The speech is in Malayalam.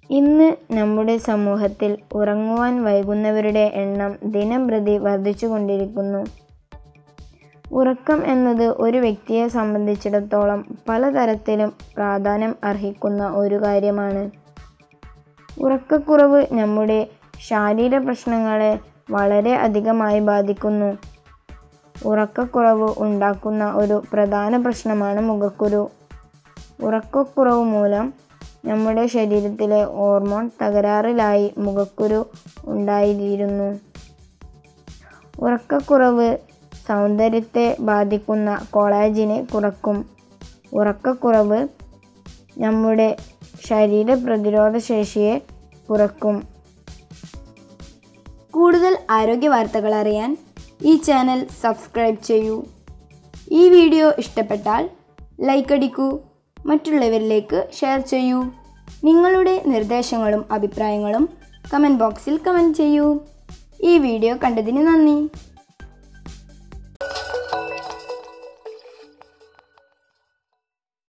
ഇന്ന് നമ്മുടെ സമൂഹത്തിൽ ഉറങ്ങുവാൻ വൈകുന്നവരുടെ എണ്ണം ദിനംപ്രതി വർദ്ധിച്ചുകൊണ്ടിരിക്കുന്നു ഉറക്കം എന്നത് ഒരു വ്യക്തിയെ സംബന്ധിച്ചിടത്തോളം പലതരത്തിലും പ്രാധാന്യം അർഹിക്കുന്ന ഒരു കാര്യമാണ് ഉറക്കക്കുറവ് നമ്മുടെ ശാരീര പ്രശ്നങ്ങളെ വളരെ അധികമായി ബാധിക്കുന്നു ഉറക്കക്കുറവ് ഉണ്ടാക്കുന്ന ഒരു പ്രധാന പ്രശ്നമാണ് മുഖക്കുരു ഉറക്കക്കുറവ് മൂലം നമ്മുടെ ശരീരത്തിലെ ഹോർമോൺ തകരാറിലായി മുഖക്കുരു ഉണ്ടായിത്തീരുന്നു ഉറക്കക്കുറവ് സൗന്ദര്യത്തെ ബാധിക്കുന്ന കോളാജിനെ കുറക്കും ഉറക്കക്കുറവ് നമ്മുടെ ശരീര പ്രതിരോധ ശേഷിയെ കുറക്കും കൂടുതൽ ആരോഗ്യ വാർത്തകൾ അറിയാൻ ഈ ചാനൽ സബ്സ്ക്രൈബ് ചെയ്യൂ ഈ വീഡിയോ ഇഷ്ടപ്പെട്ടാൽ ലൈക്ക് അടിക്കൂ മറ്റുള്ളവരിലേക്ക് ഷെയർ ചെയ്യൂ നിങ്ങളുടെ നിർദ്ദേശങ്ങളും അഭിപ്രായങ്ങളും കമൻറ്റ് ബോക്സിൽ കമൻറ്റ് ചെയ്യൂ ഈ വീഡിയോ കണ്ടതിന് നന്ദി